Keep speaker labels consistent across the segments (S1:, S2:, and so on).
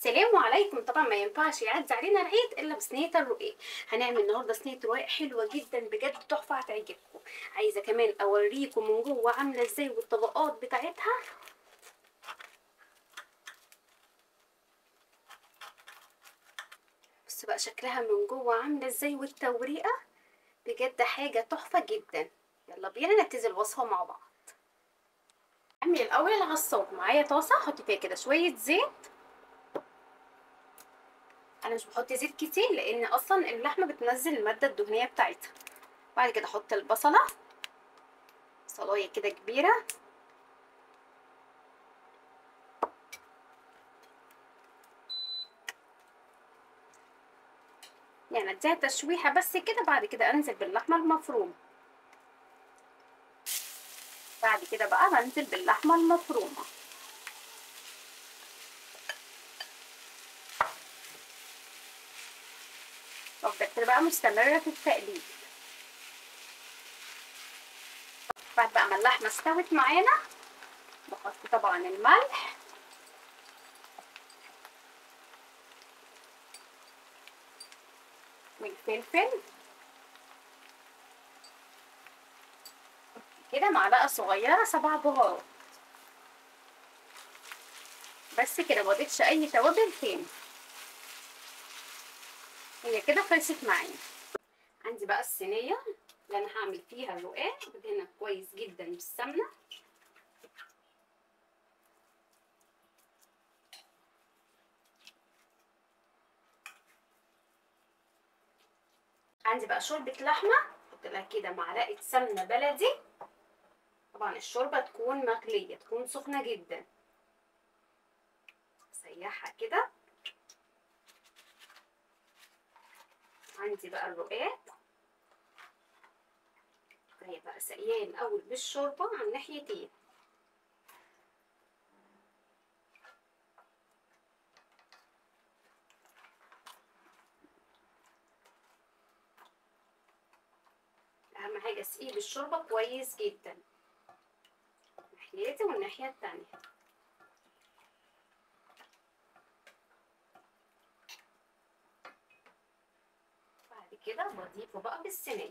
S1: السلام عليكم طبعا ما ينفعش يعدي علينا العيد الا بصينيه الرقاق هنعمل النهارده صينيه رقاق حلوه جدا بجد تحفه هتعجبكم عايزه كمان اوريكم من جوه عامله ازاي والطبقات بتاعتها بص بقى شكلها من جوه عامله ازاي والتوريقه بجد حاجه تحفه جدا يلا بينا نبتدي الوصفه مع بعض اعمل الاول العصاج معايا طاسه احط فيها كده شويه زيت انا مش بحط زيت كتير لان اصلا اللحمه بتنزل الماده الدهنيه بتاعتها بعد كده احط البصله بصلايه كده كبيره يعني اديها تشويحه بس كده بعد كده انزل باللحمه المفرومه بعد كده بقى بنزل باللحمه المفرومه وافضل كده بقى مستمره في التقليب بعد بقى ما اللحمه استوت معانا بحط طبعا الملح والفلفل كده معلقه صغيره سبع بهارات بس كده مضيفش اي توابل تاني هي كده خلصت معايا عندي بقى الصينيه اللي انا هعمل فيها الرقاق بدهنها كويس جدا بالسمنه عندي بقى شوربه لحمه احط لها كده معلقه سمنه بلدي طبعا الشوربه تكون مغليه تكون سخنه جدا اسيحها كده عندي بقى الرقاق هي بقى سقياه الاول بالشوربه على الناحيتين اهم حاجه اسقيه بالشوربه كويس جدا ناحيتي والناحيه التانية بعد كده بضيفه بقى بالصينيه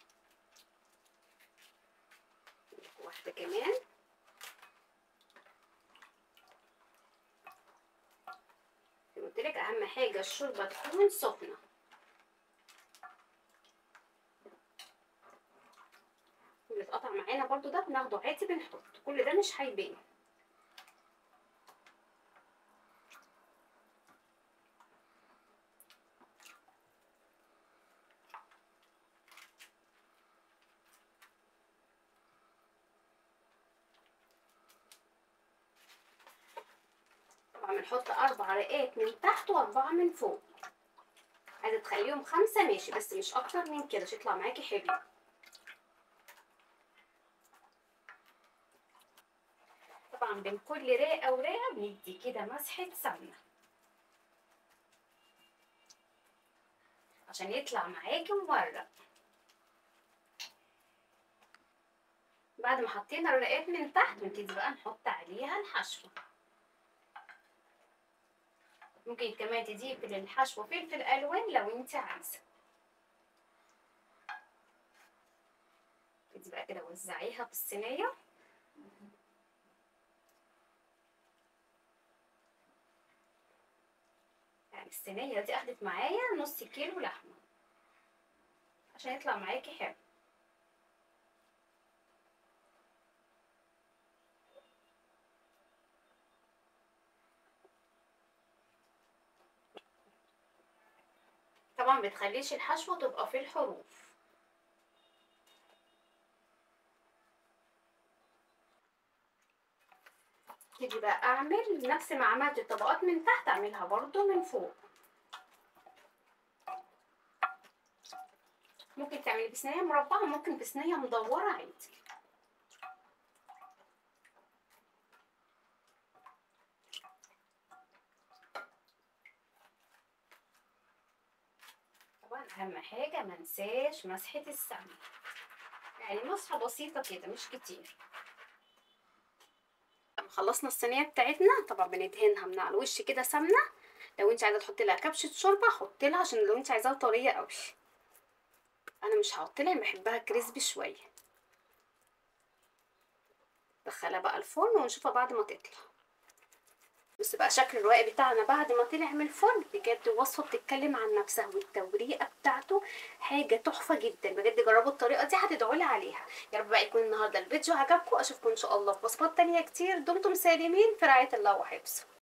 S1: واحده كمان قلت لك اهم حاجه الشوربه تكون سخنه اللي اتقطع معانا برضو ده بناخده عادي بنحط كل ده مش هيبان طبعا بنحط اربع رقات من تحت واربعه من فوق عايزه تخليهم خمسه ماشي بس مش اكتر من كده عشان يطلع معاكي حلو طبعا بين كل رقه ورقه بندي كده مسحه سمنه عشان يطلع معاكي مورق بعد ما حطينا الرقات من تحت نبتدي بقى نحط عليها الحشوه ممكن كمان تضيفي للحشوه فلفل الوان لو انت عايزه تبتدي بقى كده وزعيها في الصينيه يعني الصينيه دي اخدت معايا نص كيلو لحمه عشان يطلع معاكي حلو طبعا بتخليش الحشوه تبقى في الحروف تيجي بقى اعمل نفس ما عملت الطبقات من تحت اعملها برضو من فوق ممكن تعملي بصينيه مربعه ممكن بصينيه مدوره عادي طبعا اهم حاجه منساش مسحه السمنه يعني مسحه بسيطه كده مش كتير خلصنا الصينيه بتاعتنا طبعا بندهنها من على الوش كده سمنه لو انت عايزه تحطي لها كبشه شوربه حطي لها عشان لو انت عايزاها طريه قوي انا مش هحط لها بحبها كريسبي شويه دخلها بقى الفرن ونشوفها بعد ما تطلع بص بقى شكل الرواق بتاعنا بعد ما طلع من الفرن بجد وصفه بتتكلم عن نفسها والتوريقه بتاعته حاجه تحفه جدا بجد جربوا الطريقه دي هتدعوا لي عليها يا رب بقى يكون النهارده الفيديو عجبكم اشوفكم ان شاء الله في وصفات تانية كتير دمتم سالمين في رعايه الله وحفظه